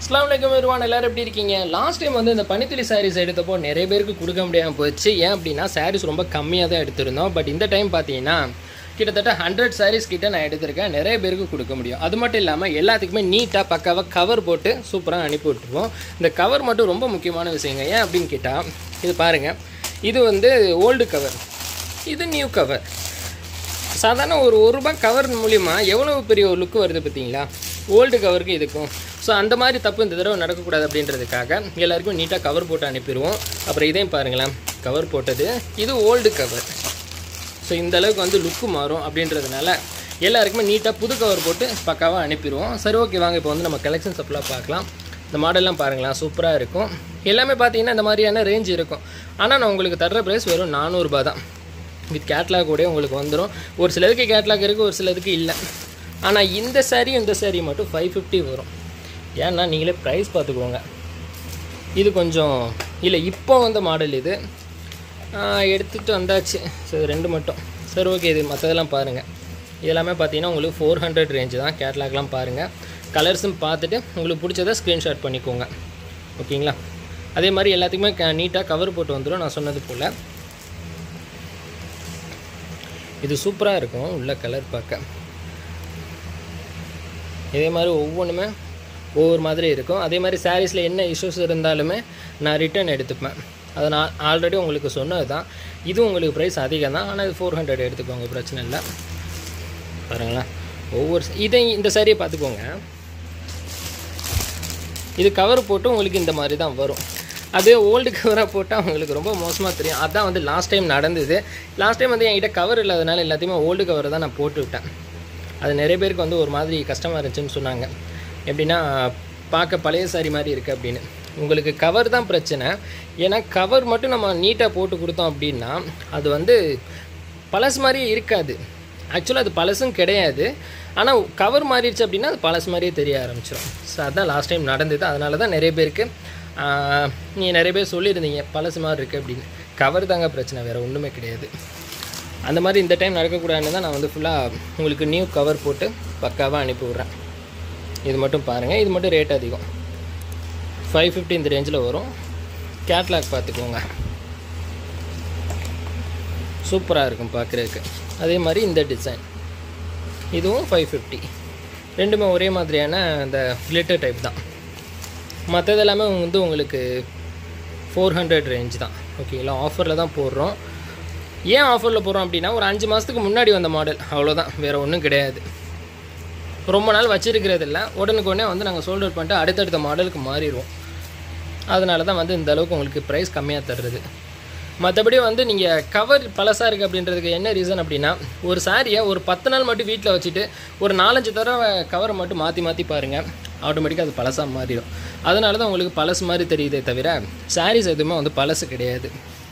அஸ்லாம் வலைக்கம் வருவான் எல்லாரும் எப்படி இருக்கீங்க லாஸ்ட் டைம் வந்து இந்த பனித்துளி சாரீஸ் எடுத்தப்போ நிறைய பேருக்கு கொடுக்க முடியாமல் போச்சு ஏன் அப்படின்னா சாரீஸ் ரொம்ப கம்மியாக தான் எடுத்திருந்தோம் பட் இந்த டைம் பார்த்தீங்கன்னா கிட்டத்தட்ட ஹண்ட்ரட் சாரீஸ் கிட்ட நான் எடுத்திருக்கேன் நிறைய பேருக்கு கொடுக்க முடியும் அது மட்டும் இல்லாமல் எல்லாத்துக்குமே நீட்டாக பக்காவாக கவர் போட்டு சூப்பராக அனுப்பி விட்டுருவோம் இந்த கவர் மட்டும் ரொம்ப முக்கியமான விஷயங்க ஏன் அப்படின்னு கேட்டால் இது பாருங்கள் இது வந்து ஓல்டு கவர் இது நியூ கவர் சாதாரண ஒரு ஒரு ரூபாய் கவர் மூலிமா எவ்வளோ பெரிய ஒரு லுக்கு வருது பார்த்தீங்களா ஓல்டு கவருக்கு இதுக்கும் ஸோ அந்த மாதிரி தப்பு இந்த தடவை நடக்கக்கூடாது அப்படின்றதுக்காக எல்லாருக்கும் நீட்டாக கவர் போட்டு அனுப்பிடுவோம் அப்புறம் இதையும் பாருங்களேன் கவர் போட்டது இது ஓல்டு கவர் ஸோ இந்த அளவுக்கு வந்து லுக்கு மாறும் அப்படின்றதுனால எல்லாருக்குமே நீட்டாக புது கவர் போட்டு பக்காவாக அனுப்பிடுவோம் சரி ஓகே வாங்க இப்போ வந்து நம்ம கலெக்ஷன்ஸ் அப்பெல்லாம் பார்க்கலாம் இந்த மாடல்லாம் பாருங்களேன் சூப்பராக இருக்கும் எல்லாமே பார்த்தீங்கன்னா இந்த மாதிரியான ரேஞ்ச் இருக்கும் ஆனால் நான் உங்களுக்கு தர்ற ப்ரைஸ் வெறும் நானூறுரூபா தான் வித் கேட்லாக் கூட உங்களுக்கு வந்துடும் ஒரு சிலருக்கு கேட்லாக் இருக்குது ஒரு சிலருக்கு இல்லை ஆனால் இந்த saree இந்த saree மட்டும் ஃபைவ் ஃபிஃப்டி வரும் ஏன்னா நீங்களே ப்ரைஸ் பார்த்துக்கோங்க இது கொஞ்சம் இல்லை இப்போ வந்த மாடல் இது எடுத்துகிட்டு வந்தாச்சு ஸோ ரெண்டு மட்டும் சரி ஓகே இது மற்றதெல்லாம் பாருங்கள் இதெல்லாமே பார்த்தீங்கன்னா உங்களுக்கு ஃபோர் ஹண்ட்ரட் ரேஞ்சு தான் கேட்லாக்லாம் பாருங்கள் கலர்ஸும் பார்த்துட்டு உங்களுக்கு பிடிச்சதை ஸ்க்ரீன்ஷாட் பண்ணிக்கோங்க ஓகேங்களா அதே மாதிரி எல்லாத்துக்குமே க நீட்டாக கவர் போட்டு வந்துடும் நான் சொன்னது போல் இது சூப்பராக இருக்கும் உள்ள கலர் பார்க்க இதே மாதிரி ஒவ்வொன்றுமே ஒவ்வொரு மாதிரி இருக்கும் அதே மாதிரி சாரீஸில் என்ன இஷ்யூஸ் இருந்தாலுமே நான் ரிட்டர்ன் எடுத்துப்பேன் அதை நான் ஆல்ரெடி உங்களுக்கு சொன்னது தான் இது உங்களுக்கு ப்ரைஸ் அதிகம் தான் ஆனால் இது ஃபோர் ஹண்ட்ரட் எடுத்துக்கோங்க பிரச்சனை இல்லை பாருங்களேன் ஒவ்வொரு இதை இந்த சாரியை பார்த்துக்கோங்க இது கவர் போட்டு உங்களுக்கு இந்த மாதிரி தான் வரும் அதே ஓல்டு கவராக போட்டால் உங்களுக்கு ரொம்ப மோசமாக தெரியும் அதான் வந்து லாஸ்ட் டைம் நடந்தது லாஸ்ட் டைம் வந்து என்கிட்ட கவர் இல்லாதனால எல்லாத்தையுமே ஓல்டு கவரை தான் நான் போட்டு விட்டேன் அது நிறைய பேருக்கு வந்து ஒரு மாதிரி கஷ்டமாக இருந்துச்சுன்னு சொன்னாங்க எப்படின்னா பார்க்க பழைய சாரி மாதிரி இருக்குது அப்படின்னு உங்களுக்கு கவர் தான் பிரச்சனை ஏன்னா கவர் மட்டும் நம்ம நீட்டாக போட்டு கொடுத்தோம் அப்படின்னா அது வந்து பழசு மாதிரியே இருக்காது ஆக்சுவலாக அது பழசும் கிடையாது ஆனால் கவர் மாறிடுச்சு அப்படின்னா அது பழசு மாதிரியே தெரிய ஆரம்பிச்சிடும் ஸோ அதான் லாஸ்ட் டைம் நடந்தது அதனால தான் நிறைய பேருக்கு நீங்கள் நிறைய பேர் சொல்லியிருந்தீங்க பழசு மாதிரி இருக்குது அப்படின்னு கவர் தாங்க பிரச்சனை வேறு ஒன்றுமே கிடையாது அந்த மாதிரி இந்த டைம் நடக்கக்கூடாதுன்னு தான் நான் வந்து ஃபுல்லாக உங்களுக்கு நியூ கவர் போட்டு பக்காவாக அனுப்பி விட்றேன் இது மட்டும் பாருங்கள் இது மட்டும் ரேட் அதிகம் ஃபைவ் ஃபிஃப்டி இந்த ரேஞ்சில் வரும் கேட்லாக் பார்த்துக்கோங்க சூப்பராக இருக்கும் பார்க்குறதுக்கு அதே மாதிரி இந்த டிசைன் இதுவும் ஃபைவ் ஃபிஃப்டி ரெண்டுமே ஒரே மாதிரியான அந்த கிளிட்டர் டைப் தான் மற்றது எல்லாமே வந்து உங்களுக்கு ஃபோர் ஹண்ட்ரட் ரேஞ்ச் தான் ஓகேங்களா ஆஃபரில் தான் போடுறோம் ஏன் ஆஃபரில் போடுறோம் அப்படின்னா ஒரு அஞ்சு மாதத்துக்கு முன்னாடி வந்த மாடல் அவ்வளோதான் வேறு ஒன்றும் கிடையாது ரொம்ப நாள் வச்சிருக்கிறது இல்லை உடனுக்குடனே வந்து நாங்கள் சோல்ட் அவுட் பண்ணிட்டு அடுத்தடுத்த மாடலுக்கு மாறிடுவோம் அதனால தான் வந்து இந்த அளவுக்கு உங்களுக்கு ப்ரைஸ் கம்மியாக தர்றது மற்றபடி வந்து நீங்கள் கவர் பழசாக இருக்குது அப்படின்றதுக்கு என்ன ரீசன் அப்படின்னா ஒரு சாரியை ஒரு பத்து நாள் மட்டும் வீட்டில் வச்சுட்டு ஒரு நாலஞ்சு தடவை கவரை மட்டும் மாற்றி மாற்றி பாருங்கள் ஆட்டோமேட்டிக்காக அது பழசாக மாறிடும் அதனால தான் உங்களுக்கு பழசு மாதிரி தெரியுதே தவிர சாரீஸ் எதுவுமே வந்து பழசு கிடையாது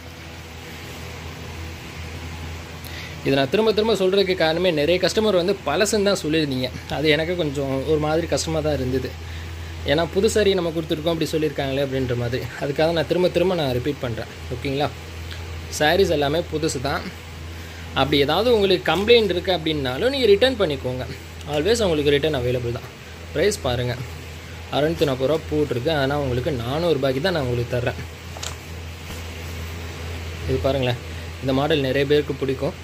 இது நான் திரும்ப திரும்ப சொல்கிறதுக்கு காரணமே நிறைய கஸ்டமர் வந்து பழசுன்னு தான் சொல்லியிருந்தீங்க அது எனக்கு கொஞ்சம் ஒரு மாதிரி கஷ்டமாக தான் இருந்தது ஏன்னா புது சாரி நம்ம கொடுத்துருக்கோம் அப்படி சொல்லியிருக்காங்களே அப்படின்ற மாதிரி அதுக்காக நான் திரும்ப திரும்ப நான் ரிப்பீட் பண்ணுறேன் ஓகேங்களா சாரீஸ் எல்லாமே புதுசு தான் அப்படி ஏதாவது உங்களுக்கு கம்ப்ளைண்ட் இருக்குது அப்படின்னாலும் நீங்கள் ரிட்டர்ன் பண்ணிக்கோங்க ஆல்வேஸ் உங்களுக்கு ரிட்டர்ன் அவைலபிள் தான் ப்ரைஸ் பாருங்கள் அறநூற்றி நாற்பது ரூபா போட்டிருக்கு ஆனால் உங்களுக்கு நானூறுபாய்க்கு தான் நான் உங்களுக்கு தர்றேன் இது பாருங்களேன் இந்த மாடல் நிறைய பேருக்கு பிடிக்கும்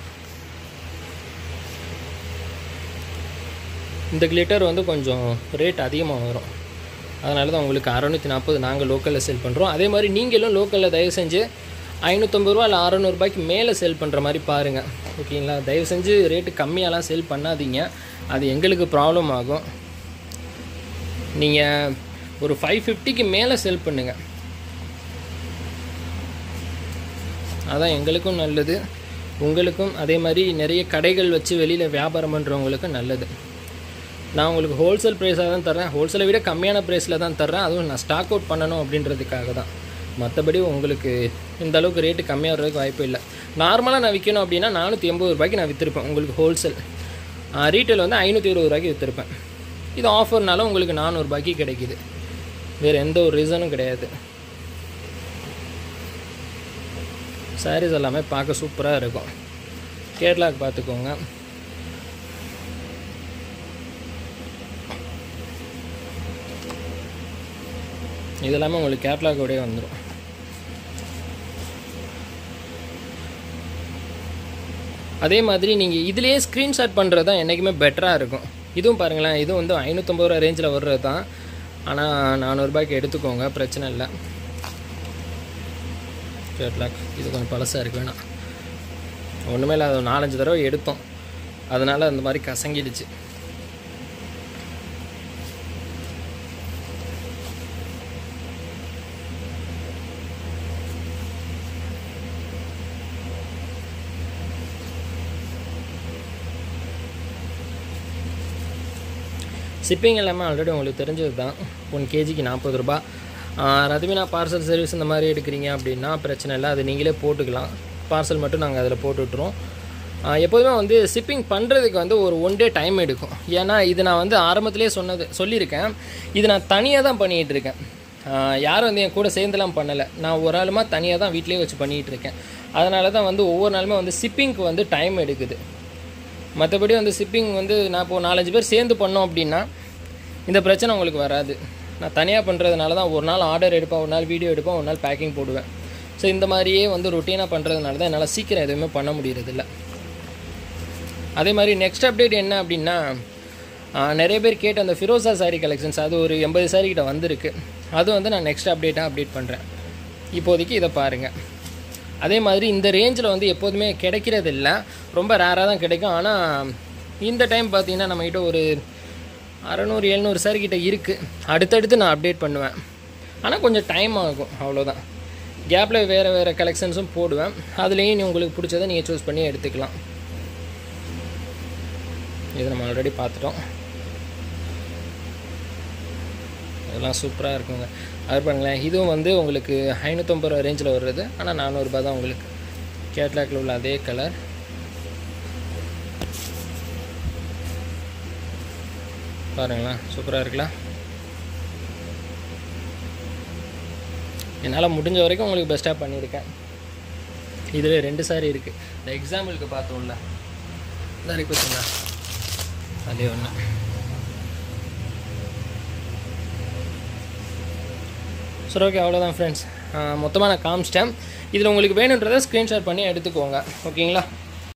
இந்த கிளிட்டர் வந்து கொஞ்சம் ரேட் அதிகமாக வரும் அதனால தான் உங்களுக்கு அறநூற்றி நாற்பது நாங்கள் லோக்கலில் செல் பண்ணுறோம் அதே மாதிரி நீங்களும் லோக்கலில் தயவு செஞ்சு ஐநூற்றம்பது ரூபா இல்லை அறநூறுபாய்க்கு மேலே செல் பண்ணுற மாதிரி பாருங்கள் ஓகேங்களா தயவு செஞ்சு ரேட்டு கம்மியாலாம் செல் பண்ணாதீங்க அது எங்களுக்கு ப்ராப்ளம் ஆகும் நீங்கள் ஒரு ஃபைவ் ஃபிஃப்டிக்கு மேலே செல் பண்ணுங்கள் அதான் எங்களுக்கும் நல்லது உங்களுக்கும் அதே மாதிரி நிறைய கடைகள் வச்சு வெளியில் வியாபாரம் பண்ணுறவங்களுக்கும் நல்லது நான் உங்களுக்கு ஹோல்சேல் ப்ரைஸாக தான் தரேன் ஹோல்சேலை விட கம்மியான ப்ரைஸில் தான் தர்றேன் அதுவும் நான் ஸ்டாக் அவுட் பண்ணணும் அப்படின்றதுக்காக தான் மற்றபடி உங்களுக்கு இந்த அளவுக்கு ரேட்டு கம்மியாக வர்றதுக்கு வாய்ப்பு இல்லை நார்மலாக நான் விற்கணும் அப்படின்னா நானூற்றி எண்பது ரூபாய்க்கு நான் விற்றுருப்பேன் உங்களுக்கு ஹோல்சேல் ரீட்டைல் வந்து ஐநூற்றி இருபது ரூபாய்க்கு விற்றுருப்பேன் இது ஆஃபர்னால உங்களுக்கு நானூறுபாய்க்கு கிடைக்கிது வேறு எந்த ஒரு ரீசனும் கிடையாது சாரீஸ் எல்லாமே பார்க்க சூப்பராக இருக்கும் கேட்லாக் பார்த்துக்கோங்க இது எல்லாமே உங்களுக்கு கேட்லாகோடய வந்துடும் அதே மாதிரி நீங்கள் இதிலேயே ஸ்க்ரீன்ஷாட் பண்ணுறது தான் என்றைக்குமே பெட்டராக இருக்கும் இதுவும் பாருங்களேன் இதுவும் வந்து ஐநூற்றம்பது ரூபா ரேஞ்சில் வர்றது தான் ஆனால் நானூறுபாய்க்கு எடுத்துக்கோங்க பிரச்சனை இல்லை கேட்லாக் இது கொஞ்சம் பழசாக இருக்கு வேணாம் ஒன்றுமே இல்லை அது நாலஞ்சு தடவை எடுத்தோம் அதனால் அந்த மாதிரி கசங்கிடுச்சு ஷிப்பிங் எல்லாமே ஆல்ரெடி உங்களுக்கு தெரிஞ்சது தான் ஒன் கேஜிக்கு நாற்பது ரூபா ரத்மினா பார்சல் சர்வீஸ் இந்த மாதிரி எடுக்கிறீங்க அப்படின்னா பிரச்சனை இல்லை அது நீங்களே போட்டுக்கலாம் பார்சல் மட்டும் நாங்கள் அதில் போட்டு விட்ருவோம் ஆஹ் எப்போதுமே வந்து ஷிப்பிங் பண்ணுறதுக்கு வந்து ஒரு ஒன் டே டைம் எடுக்கும் ஏன்னா இது நான் வந்து ஆரம்பத்திலே சொன்னது சொல்லியிருக்கேன் இது நான் தனியாக தான் பண்ணிகிட்டு இருக்கேன் ஆஹ் யாரும் வந்து என் கூட சேர்ந்துலாம் பண்ணலை நான் ஒரு ஆளுமா தனியாக தான் வீட்டிலேயே வச்சு பண்ணிகிட்டு இருக்கேன் அதனால தான் வந்து ஒவ்வொரு நாளுமே வந்து ஷிப்பிங்க்கு வந்து டைம் எடுக்குது மற்றபடி வந்து ஷிப்பிங் வந்து நான் இப்போ நாலஞ்சு பேர் சேர்ந்து பண்ணோம் அப்படின்னா இந்த பிரச்சனை உங்களுக்கு வராது நான் தனியாக பண்ணுறதுனால தான் ஒரு நாள் ஆர்டர் எடுப்பேன் ஒரு நாள் வீடியோ எடுப்பேன் ஒரு நாள் பேக்கிங் போடுவேன் ஸோ இந்த மாதிரியே வந்து ரொட்டீனாக பண்ணுறதுனால தான் என்னால் சீக்கிரம் எதுவுமே பண்ண முடியறதில்ல அதே மாதிரி நெக்ஸ்ட் அப்டேட் என்ன அப்படின்னா ஆஹ், நிறைய பேர் கேட்ட அந்த ஃபிரோசா சாரி கலெக்ஷன்ஸ் அது ஒரு எண்பது சாரி கிட்ட வந்திருக்கு அது வந்து நான் நெக்ஸ்ட் அப்டேட்டாக அப்டேட் பண்ணுறேன் இப்போதைக்கு இதை பாருங்கள் அதே மாதிரி இந்த ரேஞ்சில் வந்து எப்போதுமே கிடைக்கிறது இல்லை ரொம்ப ரேராக தான் கிடைக்கும் ஆனால் இந்த டைம் பார்த்தீங்கன்னா நம்மக்கிட்ட ஒரு அறநூறு எழுநூறு சாரி கிட்ட இருக்குது அடுத்தடுத்து நான் அப்டேட் பண்ணுவேன் ஆனால் கொஞ்சம் டைம் ஆகும் அவ்வளோதான் கேப்பில் வேறு வேறு கலெக்ஷன்ஸும் போடுவேன் அதுலேயும் நீ உங்களுக்கு பிடிச்சதை நீங்கள் சூஸ் பண்ணி எடுத்துக்கலாம் இது நம்ம ஆல்ரெடி பார்த்துட்டோம் இதெல்லாம் சூப்பராக இருக்குங்க அது பாருங்களேன் இதுவும் வந்து உங்களுக்கு ஐநூற்றம்பது ரூபா ரேஞ்சில் வர்றது ஆனால் நானூறுரூபா தான் உங்களுக்கு கேட்லாக்ல உள்ள அதே கலர் பாருங்களேன் சூப்பராக இருக்குல்ல என்னால் முடிஞ்ச வரைக்கும் உங்களுக்கு பெஸ்ட்டாக பண்ணியிருக்கேன் இதில் ரெண்டு சாரி இருக்குது இந்த எக்ஸாம்பிளுக்கு பார்த்தோம்ல இந்த இருக்கு பார்த்தீங்களா அதே ஒன்று சரி ஓகே அவ்வளோதான் ஃப்ரெண்ட்ஸ் மொத்தமாக நான் காமிச்சிட்டேன் இதில் உங்களுக்கு வேணுன்றதை ஸ்க்ரீன்ஷாட் பண்ணி எடுத்துக்கோங்க ஓகேங்களா